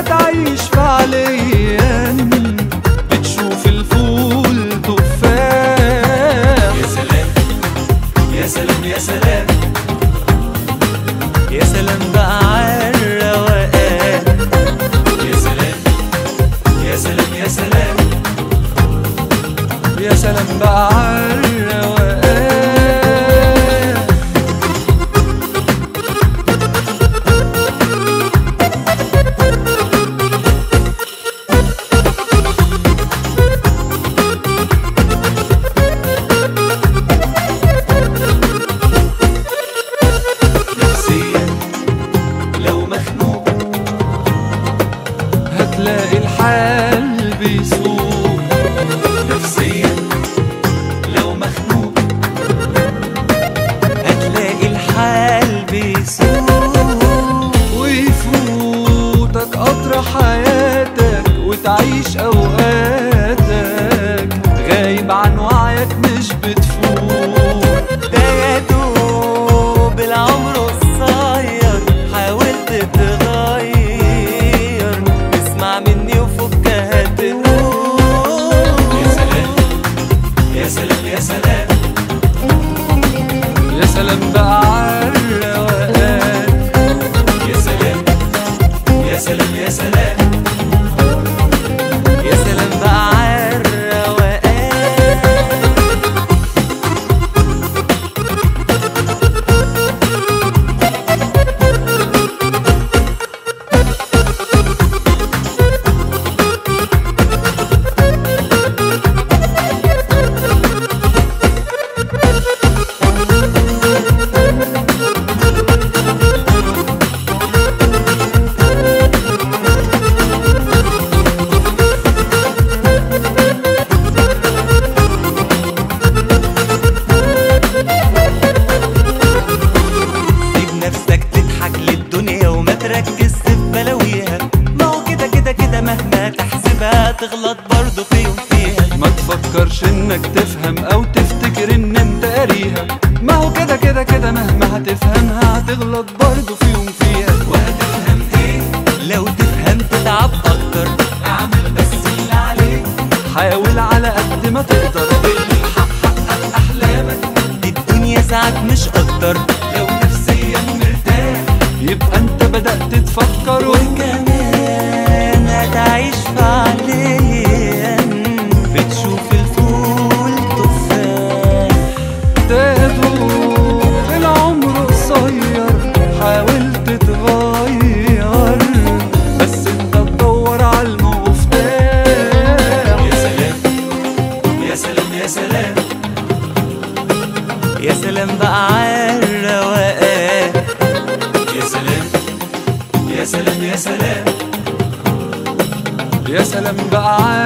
هتعيش فعليا بتشوف الفول تفاح يا سلام يا سلام يا سلام يا سلام بقى عالروقان يا سلام يا سلام يا سلام يا سلام بقى عالروقان نفسيا لو مخنوق هتلاقي الحال بيسوق نفسيا لو مخنوق هتلاقي الحال بيسوق ويفوتك قطر حياتك وتعيش اوقاتك غايب عن وعيك مش بتفوق ده يا دوب العمر قصير حاولت تغير اسمع مني وفكها تقول يا سلام يا سلام يا سلام يا سلام بقى عالروقان يا سلام يا سلام يا سلام يا سلام بقى عالروقان سيب نفسك تضحك للدنيا وما تركزش في بلاويها ما هو كده كده كده مهما تحسبها تغلط برضه في يوم فيها ما تفكرش انك تفهم او تفتكر ان انت قاريها ما هو كده كده كده مهما هتفهمها هتغلط برضه في يوم فيها وهتفهم ايه لو تفهم تتعب اكتر اعمل بس اللي عليك حاول على قد ما تقدر حقق احلامك دي الدنيا ساعات مش اكتر لو نفسيا مرتاح يبقى انت بدأت تفكر وكمان هتعيش فعليا بتشوف الفول تفاح تدوب العمر قصير حاول تتغير بس انت تدور على المفتاح يا سلام يا سلام يا سلام يا سلام بقى عالروقان يا سلام يا سلام يا سلام يا سلام بقى